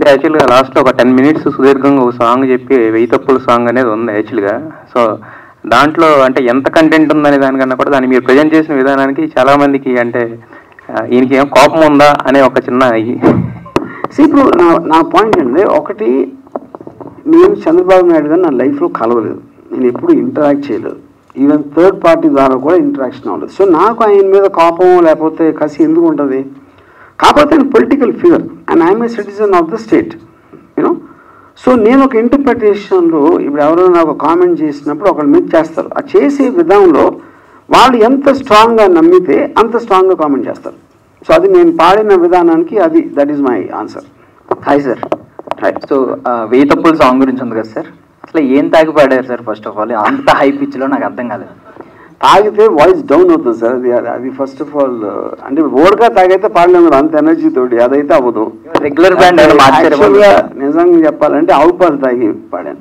అయితే యాక్చువల్గా లాస్ట్లో ఒక టెన్ మినిట్స్ సుదీర్ఘంగా ఒక సాంగ్ చెప్పి వెయ్యి తప్పుల సాంగ్ అనేది ఉంది యాక్చువల్గా సో దాంట్లో అంటే ఎంత కంటెంట్ ఉందనే దానికన్నా కూడా దాన్ని మీరు ప్రజెంట్ చేసిన విధానానికి చాలా మందికి అంటే ఆ, ఈయనకి ఏం కోపం ఉందా అనే ఒక చిన్న ఈ- See, ఇప్పుడు నా నా పాయింట్ ఏంటంటే ఒకటి నేను చంద్రబాబు నాయుడు గారు నా లైఫ్లో కలవలేదు నేను ఎప్పుడు ఇంటరాక్ట్ చేయలేదు ఈవెన్ థర్డ్ పార్టీ ద్వారా కూడా ఇంటరాక్షన్ అవ్వలేదు సో నాకు ఆయన మీద కోపం లేకపోతే కసి ఎందుకు ఉంటుంది కాకపోతే ఆయన political figure and I'm a citizen of the state you know so నేను ఒక ఇంటర్ప్రిటేషన్లో ఇప్పుడు ఎవరైనా నాకు కామెంట్ చేసినప్పుడు ఒకళ్ళు మీద చేస్తారు ఆ చేసే విధానంలో వాళ్ళు ఎంత స్ట్రాంగ్గా నమ్మితే అంత స్ట్రాంగ్గా కామెంట్ చేస్తారు సో అది నేను పాడిన విధానానికి అది that is my answer hi sir hi so వెయ్యి తప్పుల సాంగ్ గురించి ఉంది కదా సార్ అసలు ఏం తాగి పాడారు సార్ ఫస్ట్ ఆఫ్ ఆల్ అంత హై పిచ్లో నాకు అర్థం కాలేదు తాగితే వాయిస్ డౌన్ అవుతుంది సార్ అది అది ఫస్ట్ ఆఫ్ ఆల్ అంటే ఓడగా తాగైతే పాడలేము కదా, అంత ఎనర్జీ తోటి అదైతే అవ్వదు రెగ్యులర్ బ్యాండ్ మార్చారు Actual గా నిజంగా చెప్పాలంటే ఆవు పాలు తాగి పాడాను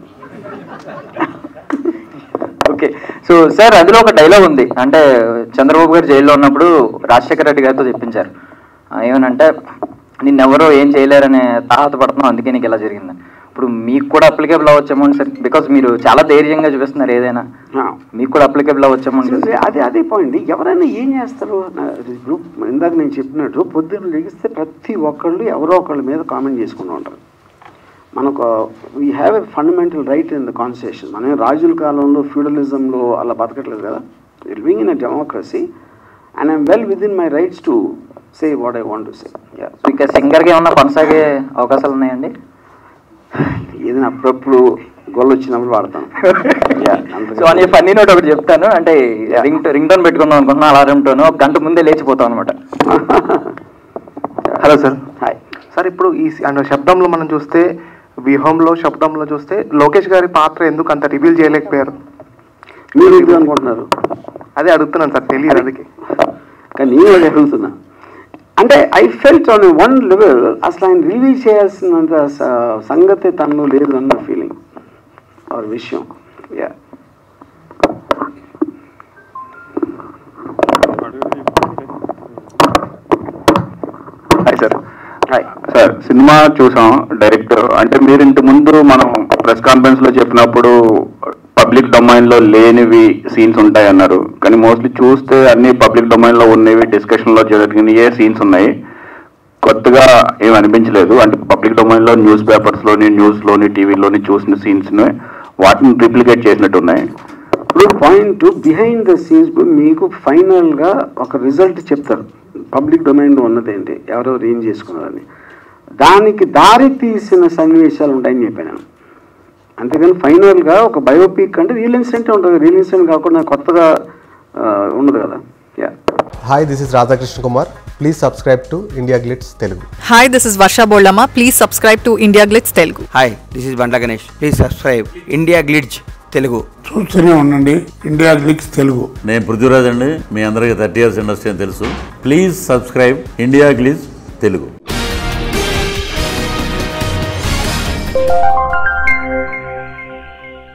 ఓకే సో సార్ అందులో ఒక డైలాగ్ ఉంది అంటే చంద్రబాబు గారు జైల్లో ఉన్నప్పుడు రాజశేఖర రెడ్డి గారితో చెప్పించారు ఆ, ఏమనంటే నిన్నెవరో ఏం చేయలేరనే తాహత పడుతున్నాం అందుకే నీకు ఇలా జరిగింది ఇప్పుడు మీకు కూడా అప్లికేబుల్ అవ్వచ్చేమో సార్ బికాస్ మీరు చాలా ధైర్యంగా చూపిస్తున్నారు ఏదైనా ఆ. మీకు కూడా అప్లికేబుల్ అవ్వచ్చేమో చూసి అదే అదే పాయింట్ ఎవరైనా ఏం చేస్తారు నా- ఇప్పుడు ఇందాక నేను చెప్పినట్టు పొద్దున్న లెగిస్తే ప్రతి ఒక్కళ్ళు ఎవరో ఒకళ్ళ మీద కామెంట్ చేసుకుంటూ ఉంటారు మనకు we have a fundamental right in the constitution మనం రాజుల కాలంలో ఫ్యూడలిజంలో అలా బతకట్లేదు కదా living in a democracy and I'm well within my rights to say what I want to say ఇక సింగర్గా ఏమన్నా కొనసాగే అవకాశాలు ఉన్నాయండి ఏదైనా అప్పుడప్పుడు గొల్ల వచ్చినప్పుడు వాడతాను Yeah, అంతగా- సో అని ఫన్నీ నోట్ ఒకటి చెప్తాను అంటే రింగ్ రింగ్ టోన్ పెట్టుకుందాం అనుకుంటున్నా అలారం టోన్ ఒక గంట ముందే లేచిపోతాం అనమాట హలో సార్ హాయ్ సార్ ఇప్పుడు ఈ అంటే శబ్దంలో మనం చూస్తే వ్యూహంలో శబ్దంలో చూస్తే లోకేష్ గారి పాత్ర ఎందుకు అంత రివీల్ చేయలేకపోయారు మీరు ఇది అనుకుంటున్నారు అదే అడుగుతున్నాను సార్ తెలియదు అందుకే కానీ నేను అది అడుగుతున్నా అంటే I felt on one level అసలు ఆయన రిలీజ్ చేయాల్సినంత స- సంగతి తనలో లేదు అన్న ఫీలింగ్ ఆర్ విషయం yeah hi sir hi sir cinema చూసాం డైరెక్టర్ అంటే మీరు ఇంటి ముందు మనం ప్రెస్ కాన్ఫరెన్స్ లో చెప్పినప్పుడు పబ్లిక్ డొమైన్ లో లేనివి సీన్స్ ఉంటాయి అన్నారు కానీ మోస్ట్లీ చూస్తే అన్ని పబ్లిక్ డొమైన్ లో ఉన్నవి డిస్కషన్ లో జరిగినయే సీన్స్ ఉన్నాయి కొత్తగా ఏం అనిపించలేదు అంటే పబ్లిక్ డొమైన్ లో న్యూస్ పేపర్స్ లోని న్యూస్ లోని టీవీలోని చూసిన సీన్స్ వాటిని రిప్లికేట్ చేసినట్టు ఉన్నాయి ఇప్పుడు పాయింట్ బిహైండ్ ద సీన్స్ మీకు ఫైనల్గా ఒక రిజల్ట్ చెప్తారు పబ్లిక్ డొమైన్లో ఉన్నది ఏంటి ఎవరెవరు ఏం చేసుకున్నారని దానికి దారి తీసిన సన్నివేశాలు ఉంటాయని చెప్పాను నేను అంతేగాని ఫైనల్గా ఒక బయోపిక్ అంటే రియల్ ఇన్సిడెంట్ ఉంటుంది రియల్ ఇన్సిడెంట్ కాకుండా కొత్తగా ఆ, ఉండదు కదా yeah hi this is Radhakrishna Kumar please subscribe to India Glitz Telugu Hi, this is Varsha Boldama. Please subscribe to India Glitz Telugu. Hi this is Bandla Ganesh please subscribe India Glitz Telugu చూస్తూనే ఉండండి India Glitz Telugu నేను పృథ్వీరాజ్ అండి మీ అందరికీ థర్టీ ఇయర్స్ ఇండస్ట్రీ అని తెలుసు please subscribe India Glitz Telugu